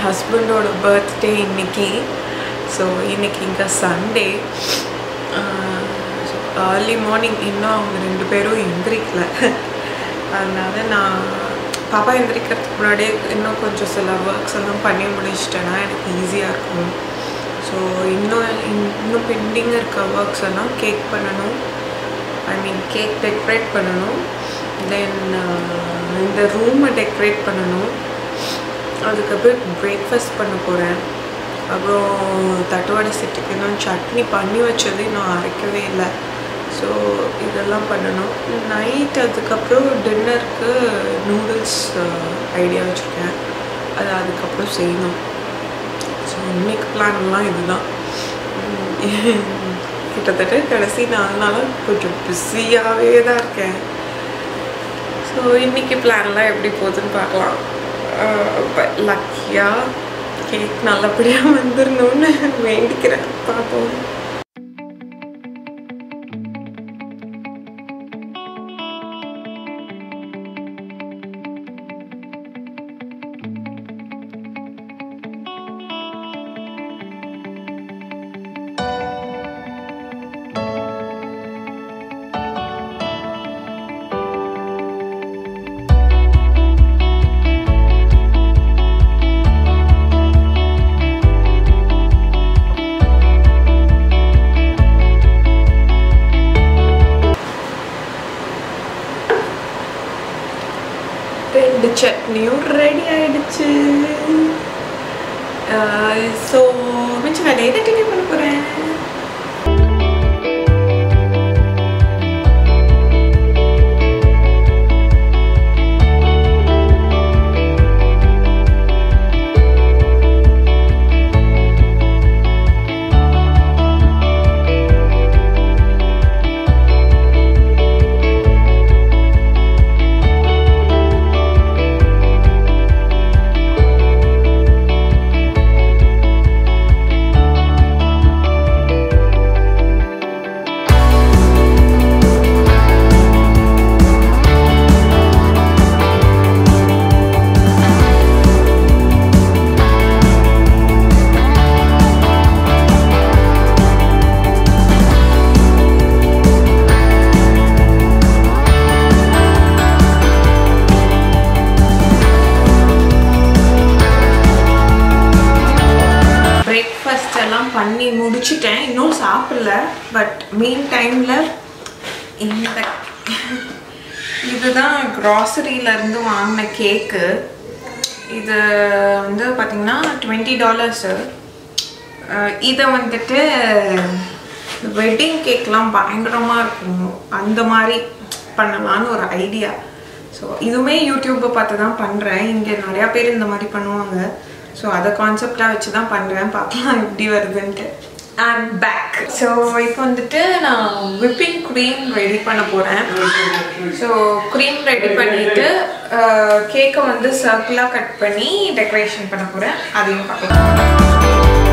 ஹஸ்பண்டோட பர்த்டே இன்னைக்கு ஸோ இன்னைக்கு இங்கே சண்டே ஏர்லி மார்னிங் இன்னும் அவங்க ரெண்டு பேரும் எந்திரிக்கல அதனால நான் பாப்பா எந்திரிக்கிறதுக்கு முன்னாடியே இன்னும் கொஞ்சம் சில ஒர்க்ஸ் எல்லாம் பண்ணி முடிச்சிட்டேன்னா எனக்கு ஈஸியாக இருக்கும் ஸோ இன்னும் இன்னும் பெண்டிங் இருக்க ஒர்க்ஸ் எல்லாம் கேக் பண்ணணும் ஐ மீன் கேக் டெக்கரேட் பண்ணணும் தென் இந்த ரூமை டெக்கரேட் பண்ணணும் அதுக்கப்புறம் பிரேக்ஃபாஸ்ட் பண்ண போகிறேன் அப்புறம் தட்டுவடை செட்டுக்கு இன்னும் சட்னி பண்ணி வச்சது இன்னும் அரைக்கவே இல்லை ஸோ இதெல்லாம் பண்ணணும் நைட் அதுக்கப்புறம் டின்னருக்கு நூடுல்ஸ் ஐடியா வச்சுருக்கேன் அது அதுக்கப்புறம் செய்யணும் ஸோ இன்னைக்கு பிளான்லாம் இதுதான் உம் கிட்டத்தட்ட கடைசி நாலு நாளாக கொஞ்சம் பிஸியாகவே தான் இருக்கேன் ஸோ இன்னைக்கு பிளான்லாம் எப்படி போகுதுன்னு பார்க்கலாம் லக்கியாக கேக் நல்லபடியாக வந்துடணும்னு வேண்டிக்கிறேன் பார்ப்போம் ரெண்டு சட்னியும் ரெடி ஆயிடுச்சு ஸோ மிச்சம் வேலையை கண்டினியூ பண்ண போகிறேன் பிரேக்ஃபாஸ்ட் எல்லாம் பண்ணி முடிச்சிட்டேன் இன்னும் சாப்பிடல பட் மீன் டைமில் இந்த இதுதான் க்ராசரியிலேருந்து வாங்கின கேக்கு இது வந்து பார்த்திங்கன்னா டுவெண்ட்டி டாலர்ஸு இதை வந்துட்டு வெட்டிங் கேக்லாம் பயங்கரமாக இருக்கும் அந்த மாதிரி பண்ணலான்னு ஒரு ஐடியா ஸோ இதுவுமே யூடியூப்பை பார்த்து தான் பண்ணுறேன் இங்கே நிறையா பேர் இந்த மாதிரி பண்ணுவாங்க ஸோ அதை கான்செப்டாக வச்சு தான் பண்ணுறேன் பார்க்கலாம் எப்படி வருதுன்ட்டு அண்ட் பேக் ஸோ இப்போ வந்துட்டு நான் விப்பிங் க்ரீம் ரெடி பண்ண போகிறேன் ஸோ க்ரீம் ரெடி பண்ணிவிட்டு கேக்கை வந்து சர்க்கிளாக கட் பண்ணி டெக்கரேஷன் பண்ண போகிறேன் அதையும் பார்க்கலாம்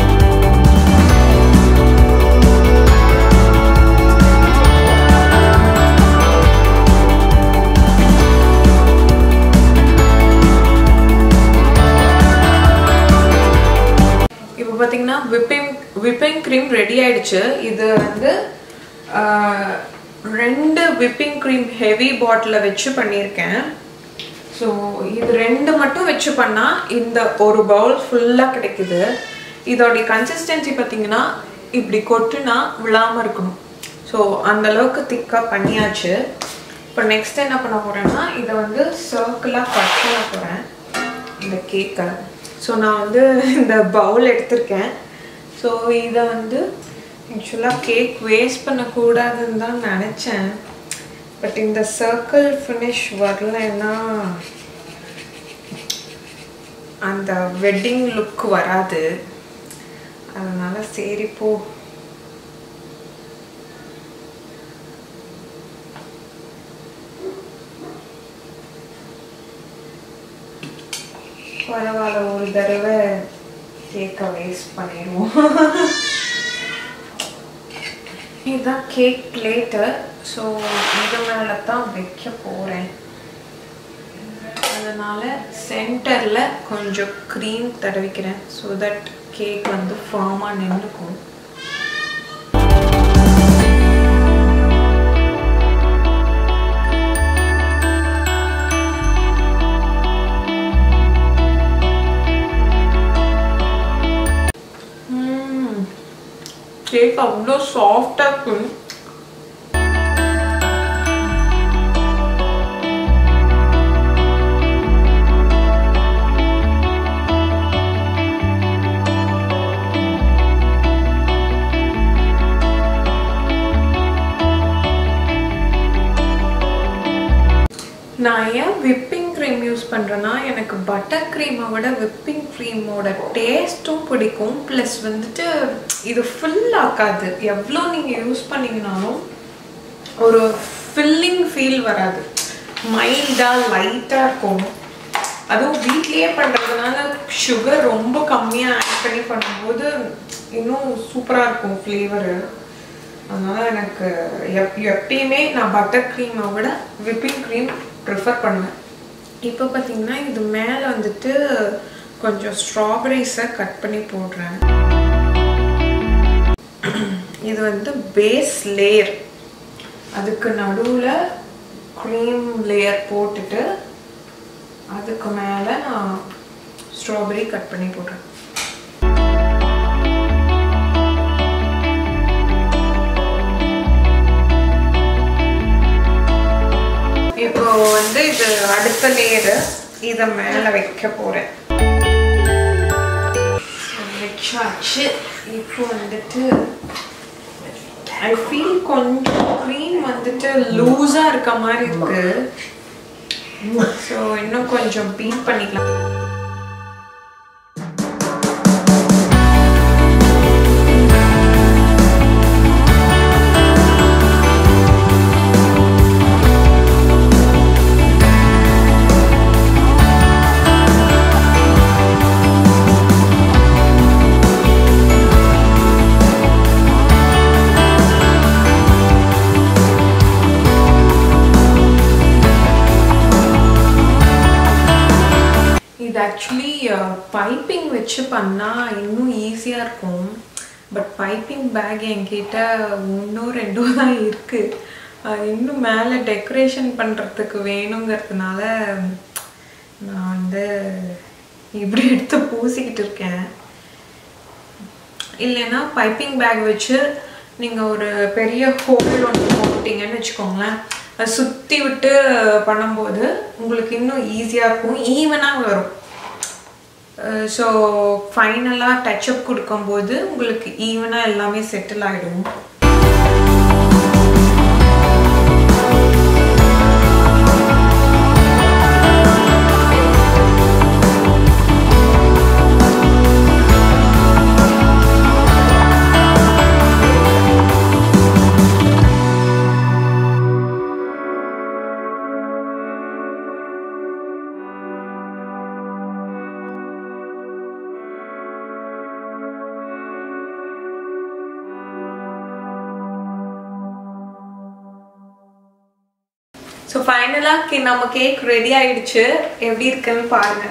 இப்போ பார்த்தீங்கன்னா விப்பிங் விப்பிங் க்ரீம் ரெடி ஆயிடுச்சு இது வந்து ஆஹ், ரெண்டு விப்பிங் க்ரீம் ஹெவி பாட்டிலில் வச்சு பண்ணியிருக்கேன் ஸோ இது ரெண்டு மட்டும் வச்சு பண்ணால் இந்த ஒரு பவுல் ஃபுல்லாக கிடைக்குது இதோடைய கன்சிஸ்டன்சி பார்த்தீங்கன்னா இப்படி கொட்டுனா விழாமல் இருக்கணும் ஸோ அந்த அளவுக்கு திக்காக பண்ணியாச்சு இப்போ நெக்ஸ்ட் என்ன பண்ண போகிறேன்னா இதை வந்து சர்க்கிளாக கட் பண்ண போகிறேன் இந்த கேக்கை ஸோ நான் வந்து இந்த பவுல் எடுத்திருக்கேன் ஸோ இதை வந்து ஆக்சுவலாக கேக் வேஸ்ட் பண்ணக்கூடாதுன்னு தான் நினச்சேன் பட் இந்த சர்க்கிள் ஃபினிஷ் வரலைன்னா அந்த வெட்டிங் லுக் வராது அதனால சரி போ பரவாயில்ல ஒரு தடவை கேக்கை வேஸ்ட் பண்ணிடுவோம் இதுதான் கேக் பிளேட்டு ஸோ இது மேலே தான் வைக்க போகிறேன் அதனால சென்டரில் கொஞ்சம் க்ரீம் தடவிக்கிறேன் ஸோ தட் கேக் வந்து ஃபார்மாக நின்றுக்கும் கேக் அவ்வளோ சாஃப்டாக இருக்கும் நான் ஏன் விப்பிங் க்ரீம் யூஸ் பண்ணுறேன்னா எனக்கு பட்டர் க்ரீமை விட விப்பிங் க்ரீமோட டேஸ்ட்டும் பிடிக்கும் ப்ளஸ் வந்துட்டு இது ஃபில் ஆக்காது எவ்வளோ நீங்கள் யூஸ் பண்ணிங்கனாலும் ஒரு ஃபில்லிங் ஃபீல் வராது மைல்டாக லைட்டாக இருக்கும் அதுவும் வீட்லேயே பண்ணுறதுனால சுகர் ரொம்ப கம்மியாக ஆட் பண்ணி பண்ணும்போது இன்னும் சூப்பராக இருக்கும் ஃப்ளேவரு அதனால் எனக்கு எப் எப்பயுமே நான் பட்டர் க்ரீமை விட விப்பிங் க்ரீம் ப்ரிஃபர் பண்ணுவேன் இப்போ பார்த்தீங்கன்னா இது மேலே வந்துட்டு கொஞ்சம் ஸ்ட்ராபெரிஸை கட் பண்ணி போடுறேன் இது வந்து பேஸ் லேயர் அதுக்கு நடுவில் க்ரீம் லேயர் போட்டுட்டு அதுக்கு மேலே நான் ஸ்ட்ராபெரி கட் பண்ணி போடுறேன் இப்போ வந்து இது அடுத்த லேயரு இதை மேலே வைக்க போகிறேன் வச்சாச்சு இப்போ வந்துட்டு ஐ ஃபீல் கொஞ்சம் க்ரீம் வந்துட்டு லூஸாக இருக்க மாதிரி இருக்கு ஸோ இன்னும் கொஞ்சம் பீட் பண்ணிக்கலாம் இது ஆக்சுவலி பைப்பிங் வச்சு பண்ணால் இன்னும் ஈஸியாக இருக்கும் பட் பைப்பிங் பேக் என்கிட்ட ஒன்றோ ரெண்டோ தான் இருக்குது இன்னும் மேலே டெக்கரேஷன் பண்ணுறதுக்கு வேணுங்கிறதுனால நான் வந்து இப்படி எடுத்து பூசிக்கிட்டு இருக்கேன் இல்லைன்னா பைப்பிங் பேக் வச்சு நீங்கள் ஒரு பெரிய ஹோல் ஒன்று போட்டிங்கன்னு வச்சுக்கோங்களேன் அதை சுற்றி விட்டு பண்ணும்போது உங்களுக்கு இன்னும் ஈஸியாக இருக்கும் ஈவனாக வரும் ஸோ ஃபைனலாக டச்சப் கொடுக்கும்போது உங்களுக்கு ஈவனாக எல்லாமே செட்டில் ஆகிடும் ஸோ ஃபைனலாக நம்ம கேக் ரெடி ஆயிடுச்சு எப்படி இருக்குன்னு பாருங்க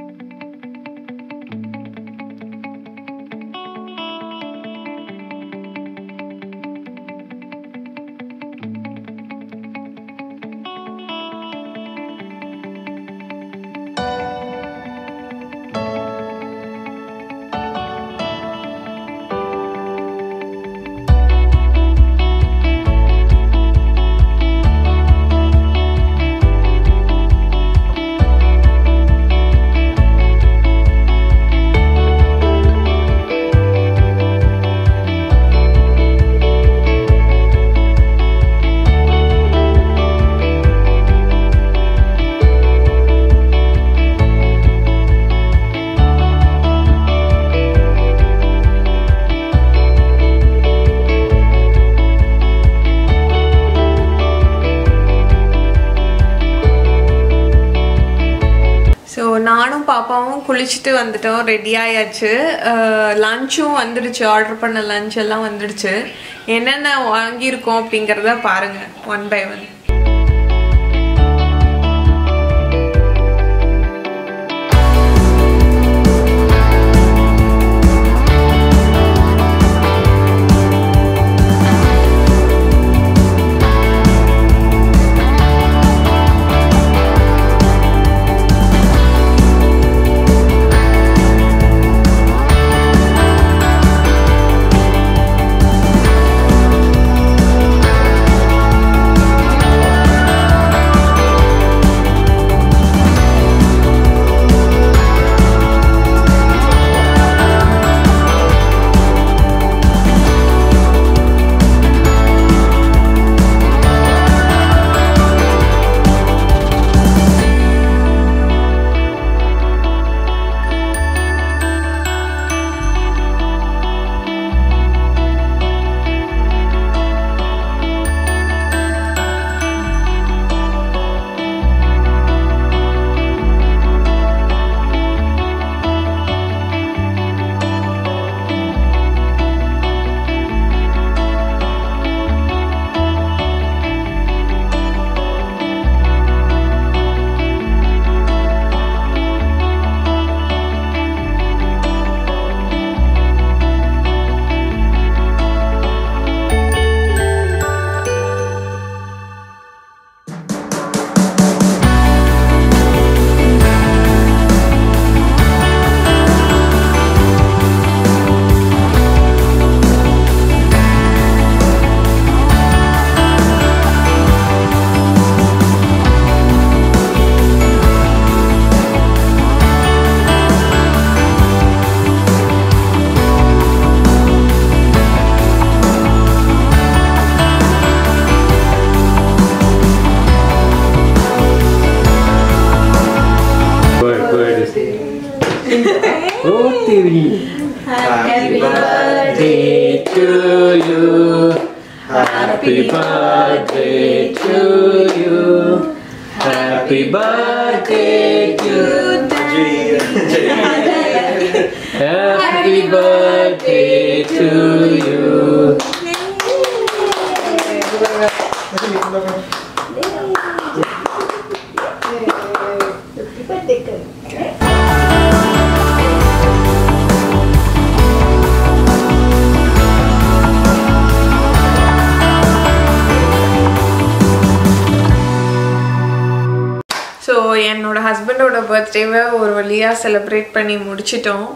ஸோ நானும் பாப்பாவும் குளிச்சுட்டு வந்துட்டோம் ரெடி ஆயாச்சு லஞ்சும் வந்துடுச்சு ஆர்டர் பண்ண லஞ்ச் எல்லாம் வந்துடுச்சு என்னென்ன வாங்கியிருக்கோம் அப்படிங்கிறத பாருங்க one by one Happy birthday to you. Happy birthday to Happy birthday to you. So என்னோட ஹஸ்பண்டோட பர்த்டேவை ஒரு வழியாக செலிப்ரேட் பண்ணி முடிச்சிட்டோம்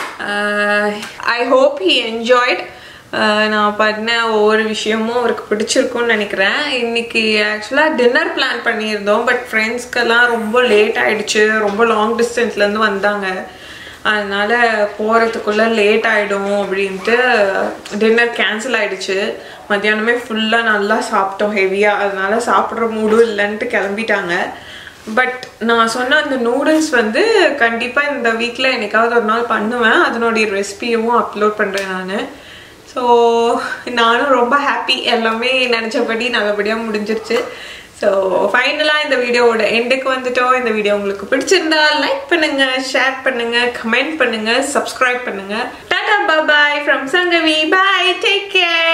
ஐ ஹோப் ஹி என்ஜாய்ட் நான் பண்ண ஒவ்வொரு விஷயமும் அவருக்கு பிடிச்சிருக்கும்னு நினைக்கிறேன் இன்னைக்கு ஆக்சுவலாக டின்னர் பிளான் பண்ணியிருந்தோம் பட் ஃப்ரெண்ட்ஸ்க்கெல்லாம் ரொம்ப லேட் ஆயிடுச்சு ரொம்ப லாங் டிஸ்டன்ஸ்லேருந்து வந்தாங்க அதனால போகிறதுக்குள்ளே லேட் ஆகிடும் அப்படின்ட்டு டின்னர் கேன்சல் ஆயிடுச்சு மத்தியானமே ஃபுல்லாக நல்லா சாப்பிட்டோம் ஹெவியாக அதனால சாப்பிட்ற மூடும் இல்லைன்ட்டு கிளம்பிட்டாங்க பட் நான் சொன்ன அந்த நூடுல்ஸ் வந்து கண்டிப்பாக இந்த வீக்கில் என்னைக்காவது ஒரு நாள் பண்ணுவேன் அதனுடைய ரெசிபியும் அப்லோட் பண்ணுறேன் நான் ஸோ நானும் ரொம்ப ஹாப்பி எல்லாமே நினச்சபடி நல்லபடியாக முடிஞ்சிருச்சு ஸோ ஃபைனலாக இந்த வீடியோவோட எண்டுக்கு வந்துட்டோம் இந்த வீடியோ உங்களுக்கு பிடிச்சிருந்தா லைக் பண்ணுங்க ஷேர் பண்ணுங்க கமெண்ட் பண்ணுங்க சப்ஸ்கிரைப் பண்ணுங்க tata bye from Sangavi bye take care